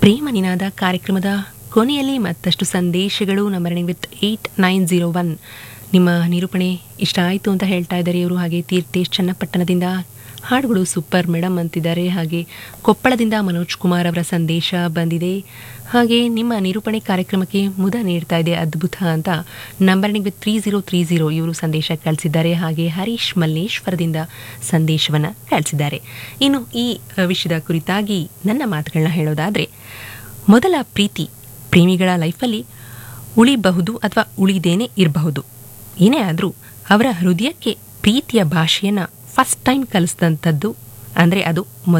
ಪ್ರೇಮ ನಿನಾದ ಕಾರ್ಯಕ್ರಮದ ಕೊನೆಯಲ್ಲಿ ಮತ್ತಷ್ಟು ಸಂದೇಶಗಳು number with eight nine zero one ನಿಮ್ಮ ನಿರೂಪಣೆ ಇಷ್ಟ ಆಯಿತು ಅಂತ ಹೇಳ್ತಾ ಇದ್ದಾರೆ ಇವರು ಹಾಗೆ ತೀರ್ಥೇಶ್ ಚನ್ನಪಟ್ಟಣದಿಂದ ಹಾಡುಗಳು ಸೂಪರ್ ಮೇಡಮ್ ಅಂತಿದ್ದಾರೆ ಹಾಗೆ ಕೊಪ್ಪಳದಿಂದ ಮನೋಜ್ ಕುಮಾರ್ ಅವರ ಸಂದೇಶ ಬಂದಿದೆ ಹಾಗೆ ನಿಮ್ಮ ನಿರೂಪಣೆ ಕಾರ್ಯಕ್ರಮಕ್ಕೆ ಮುದ ನೀಡ್ತಾ ಇದೆ ಅದ್ಭುತ ಅಂತ ನಂಬರ್ನಿಗೆ with three zero three zero ಇವರು ಸಂದೇಶ ಕಳಿಸಿದ್ದಾರೆ ಹಾಗೆ ಹರೀಶ್ ಮಲ್ಲೇಶ್ವರದಿಂದ ಸಂದೇಶವನ್ನು ಕಳಿಸಿದ್ದಾರೆ ಇನ್ನು ಈ ಅ, ವಿಷಯದ ಕುರಿತಾಗಿ ನನ್ನ ಮಾತುಗಳನ್ನ ಹೇಳೋದಾದರೆ ಮೊದಲ ಪ್ರೀತಿ ಪ್ರೇಮಿಗಳ ಲೈಫಲ್ಲಿ ಉಳಿಬಹುದು ಅಥವಾ ಉಳಿದೇನೆ ಇರಬಹುದು ಏನೇ ಆದರೂ ಅವರ ಹೃದಯಕ್ಕೆ ಪ್ರೀತಿಯ ಭಾಷೆಯನ್ನು ಫಸ್ಟ್ ಟೈಮ್ ಕಲಿಸಿದಂಥದ್ದು ಅಂದರೆ ಅದು